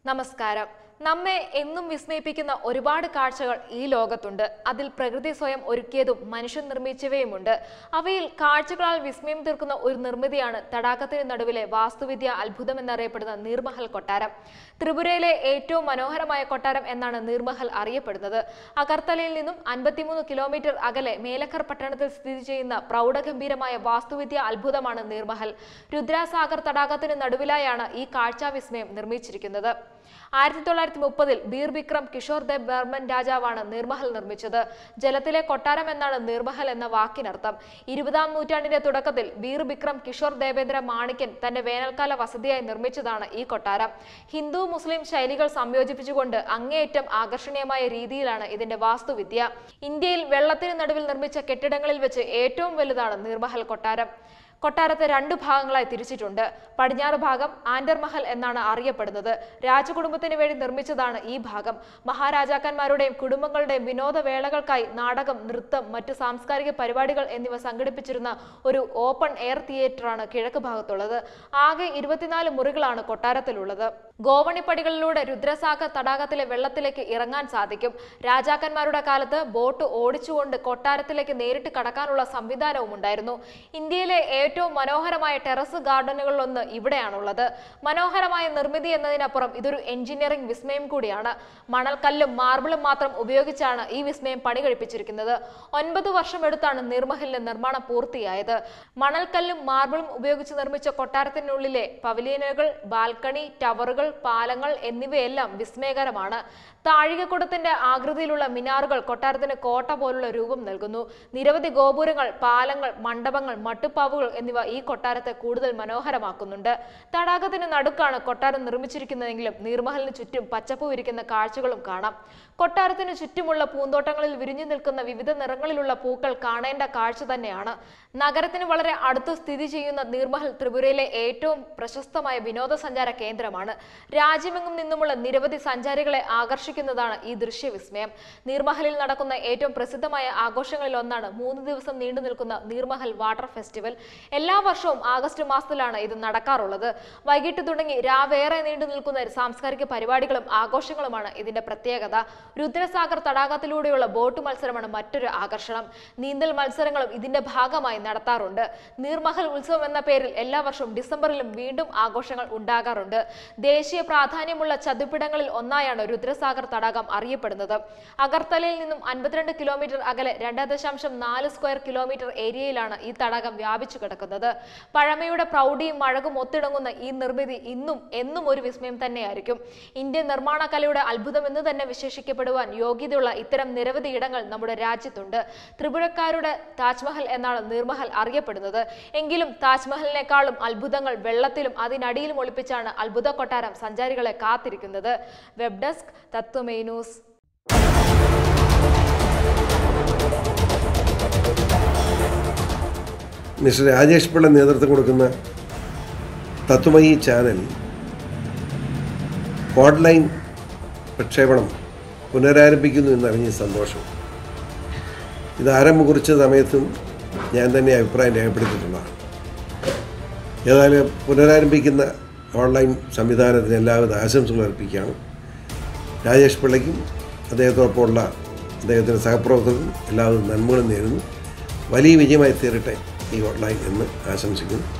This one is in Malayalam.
നമസ്കാരം നമ്മെ എന്നും വിസ്മയിപ്പിക്കുന്ന ഒരുപാട് കാഴ്ചകൾ ഈ ലോകത്തുണ്ട് അതിൽ പ്രകൃതി സ്വയം ഒരുക്കിയതും മനുഷ്യൻ നിർമ്മിച്ചവയുമുണ്ട് അവയിൽ കാഴ്ചകളാൽ വിസ്മയം തീർക്കുന്ന ഒരു നിർമ്മിതിയാണ് തടാകത്തിന് നടുവിലെ വാസ്തുവിദ്യ അത്ഭുതം എന്നറിയപ്പെടുന്ന നീർമഹൽ കൊട്ടാരം ത്രിപുരയിലെ ഏറ്റവും മനോഹരമായ കൊട്ടാരം എന്നാണ് നീർമഹൽ അറിയപ്പെടുന്നത് അഗർത്തലയിൽ നിന്നും അൻപത്തിമൂന്ന് കിലോമീറ്റർ അകലെ മേലക്കർ പട്ടണത്തിൽ സ്ഥിതി ചെയ്യുന്ന പ്രൗഢഗംഭീരമായ വാസ്തുവിദ്യ അത്ഭുതമാണ് നീർമഹൽ രുദ്രാസാഗർ തടാകത്തിന് നടുവിലായാണ് ഈ കാഴ്ചാവിസ്മയം നിർമ്മിച്ചിരിക്കുന്നത് ആയിരത്തി തൊള്ളായിരത്തി മുപ്പതിൽ ബീർ വിക്രം കിഷോർ ദേവ് ബർമൻ രാജാവാണ് നീർമഹൽ നിർമ്മിച്ചത് ജലത്തിലെ കൊട്ടാരം എന്നാണ് നീർമഹൽ എന്ന വാക്കിനർത്ഥം ഇരുപതാം നൂറ്റാണ്ടിന്റെ തുടക്കത്തിൽ ബീർ വിക്രം കിഷോർ ദേവേന്ദ്ര മാണിക്യൻ തന്റെ വേനൽക്കാല വസതിയായി നിർമ്മിച്ചതാണ് ഈ കൊട്ടാരം ഹിന്ദു മുസ്ലിം ശൈലികൾ സംയോജിപ്പിച്ചുകൊണ്ട് അങ്ങേയറ്റം ആകർഷണീയമായ രീതിയിലാണ് ഇതിന്റെ വാസ്തുവിദ്യ ഇന്ത്യയിൽ വെള്ളത്തിന് നടുവിൽ നിർമ്മിച്ച കെട്ടിടങ്ങളിൽ വെച്ച് ഏറ്റവും വലുതാണ് നീർമഹൽ കൊട്ടാരം കൊട്ടാരത്തെ രണ്ട് ഭാഗങ്ങളായി തിരിച്ചിട്ടുണ്ട് പടിഞ്ഞാറ് ഭാഗം ആൻഡർമഹൽ എന്നാണ് അറിയപ്പെടുന്നത് രാജകുടുംബത്തിന് വേണ്ടി നിർമ്മിച്ചതാണ് ഈ ഭാഗം മഹാരാജാക്കന്മാരുടെയും കുടുംബങ്ങളുടെയും വിനോദവേളകൾക്കായി നാടകം നൃത്തം മറ്റു സാംസ്കാരിക പരിപാടികൾ എന്നിവ സംഘടിപ്പിച്ചിരുന്ന ഒരു ഓപ്പൺ എയർ തിയേറ്ററാണ് കിഴക്ക് ഭാഗത്തുള്ളത് ആകെ ഇരുപത്തിനാല് മുറികളാണ് കൊട്ടാരത്തിലുള്ളത് ഗോവണിപ്പടികളിലൂടെ രുദ്രസാഗർ തടാകത്തിലെ വെള്ളത്തിലേക്ക് ഇറങ്ങാൻ സാധിക്കും രാജാക്കന്മാരുടെ കാലത്ത് ബോട്ട് ഓടിച്ചുകൊണ്ട് കൊട്ടാരത്തിലേക്ക് നേരിട്ട് കടക്കാനുള്ള സംവിധാനവും ഉണ്ടായിരുന്നു ഇന്ത്യയിലെ ഏറ്റവും മനോഹരമായ ടെറസ് ഗാർഡനുകളിലൊന്ന് ഇവിടെയാണുള്ളത് മനോഹരമായ നിർമ്മിതി എന്നതിനപ്പുറം ഇതൊരു എഞ്ചിനീയറിംഗ് വിസ്മയം കൂടിയാണ് മണൽക്കല്ലും മാർബിളും മാത്രം ഉപയോഗിച്ചാണ് ഈ വിസ്മയം പണി കഴിപ്പിച്ചിരിക്കുന്നത് ഒൻപത് വർഷം എടുത്താണ് നീർമഹലിന്റെ നിർമ്മാണം പൂർത്തിയായത് മണൽക്കല്ലും മാർബിളും ഉപയോഗിച്ച് നിർമ്മിച്ച കൊട്ടാരത്തിനുള്ളിലെ പവലിയനുകൾ ബാൽക്കണി ടവറുകൾ പാലങ്ങൾ എന്നിവയെല്ലാം വിസ്മയകരമാണ് താഴികക്കുടത്തിന്റെ ആകൃതിയിലുള്ള മിനാറുകൾ കൊട്ടാരത്തിന് കോട്ട പോലുള്ള രൂപം നൽകുന്നു നിരവധി ഗോപുരങ്ങൾ പാലങ്ങൾ മണ്ഡപങ്ങൾ മട്ടുപ്പാവുകൾ എന്നിവ ഈ കൊട്ടാരത്തെ കൂടുതൽ മനോഹരമാക്കുന്നുണ്ട് തടാകത്തിന് നടുക്കാണ് കൊട്ടാരം നിർമ്മിച്ചിരിക്കുന്നതെങ്കിലും നീർമഹലിന് ചുറ്റും പച്ചപ്പ് വിരിക്കുന്ന കാഴ്ചകളും കാണാം കൊട്ടാരത്തിന് ചുറ്റുമുള്ള പൂന്തോട്ടങ്ങളിൽ വിരിഞ്ഞു നിൽക്കുന്ന വിവിധ നിറങ്ങളിലുള്ള പൂക്കൾ കാണേണ്ട കാഴ്ച തന്നെയാണ് നഗരത്തിന് വളരെ അടുത്ത് സ്ഥിതി ചെയ്യുന്ന നീർമഹൽ ത്രിപുരയിലെ ഏറ്റവും പ്രശസ്തമായ വിനോദസഞ്ചാര കേന്ദ്രമാണ് രാജ്യമെങ്ങും നിന്നുമുള്ള നിരവധി സഞ്ചാരികളെ ആകർഷിക്കുന്നതാണ് ഈ ദൃശ്യവിസ്മയം നീർമഹലിൽ നടക്കുന്ന ഏറ്റവും പ്രസിദ്ധമായ ആഘോഷങ്ങളിൽ ഒന്നാണ് മൂന്ന് ദിവസം നീണ്ടു നിൽക്കുന്ന നീർമഹൽ വാട്ടർ ഫെസ്റ്റിവൽ എല്ലാ വർഷവും ആഗസ്റ്റ് മാസത്തിലാണ് ഇത് നടക്കാറുള്ളത് വൈകിട്ട് തുടങ്ങി രാവേറെ നീണ്ടു നിൽക്കുന്ന സാംസ്കാരിക പരിപാടികളും ആഘോഷങ്ങളുമാണ് ഇതിന്റെ പ്രത്യേകത രുദ്രസാഗർ തടാകത്തിലൂടെയുള്ള ബോട്ട് മത്സരമാണ് മറ്റൊരു ആകർഷണം നീന്തൽ മത്സരങ്ങളും ഇതിന്റെ ഭാഗമായി നടത്താറുണ്ട് നീർമഹൽ ഉത്സവം എന്ന പേരിൽ എല്ലാ വർഷവും ഡിസംബറിലും വീണ്ടും ആഘോഷങ്ങൾ ഉണ്ടാകാറുണ്ട് ദേശീയ പ്രാധാന്യമുള്ള ചതുപ്പിടങ്ങളിൽ ഒന്നായാണ് രുദ്രസാഗർ തടാകം അറിയപ്പെടുന്നത് അഗർത്തലയിൽ നിന്നും അൻപത്തിരണ്ട് കിലോമീറ്റർ അകലെ രണ്ട് ദശാംശം നാല് സ്ക്വയർ കിലോമീറ്റർ ഏരിയയിലാണ് ഈ തടാകം വ്യാപിച്ചു കിടക്കുന്നത് പഴമയുടെ പ്രൗഢിയും മഴകും ഒത്തിണങ്ങുന്ന ഈ നിർമ്മിതി ഇന്നും എന്നും ഒരു വിസ്മയം തന്നെയായിരിക്കും ഇന്ത്യൻ നിർമ്മാണ കലയുടെ അത്ഭുതം എന്ന് തന്നെ വിശേഷിക്കപ്പെടുവാൻ യോഗ്യതയുള്ള ഇത്തരം നിരവധി ഇടങ്ങൾ നമ്മുടെ രാജ്യത്തുണ്ട് ത്രിപുരക്കാരുടെ താജ്മഹൽ എന്നാണ് നീർമഹൽ അറിയപ്പെടുന്നത് എങ്കിലും താജ്മഹലിനേക്കാളും അത്ഭുതങ്ങൾ വെള്ളത്തിലും അതിനടിയിലും ഒളിപ്പിച്ചാണ് അത്ഭുത കൊട്ടാരം സഞ്ചാരികളെ കാത്തിരിക്കുന്നത് web desk Tattvamayi news mister Rajesh Pillai നേതൃത്വം കൊടുക്കുന്ന തത്വമയി ചാനൽ ഓൺലൈൻ പ്രക്ഷേപണം പുനരാരംഭിക്കുന്നു എന്നറിഞ്ഞ സന്തോഷം ഇത് ആരംഭം കുറിച്ച സമയത്തും ഞാൻ തന്നെ അഭിപ്രായം രേഖപ്പെടുത്തിയിട്ടുള്ളതാണ് ഏതായാലും പുനരാരംഭിക്കുന്ന ഓൺലൈൻ സംവിധാനത്തിന് എല്ലാവിധ ആശംസകൾ അർപ്പിക്കുകയാണ് രാജേഷ് പിള്ളയ്ക്കും അദ്ദേഹത്തോടൊപ്പമുള്ള അദ്ദേഹത്തിൻ്റെ സഹപ്രവർത്തകർക്കും എല്ലാവിധ നന്മകളും നേരുന്നു വലിയ വിജയമായി തീരട്ടെ ഈ ഓൺലൈൻ എന്ന് ആശംസിക്കുന്നു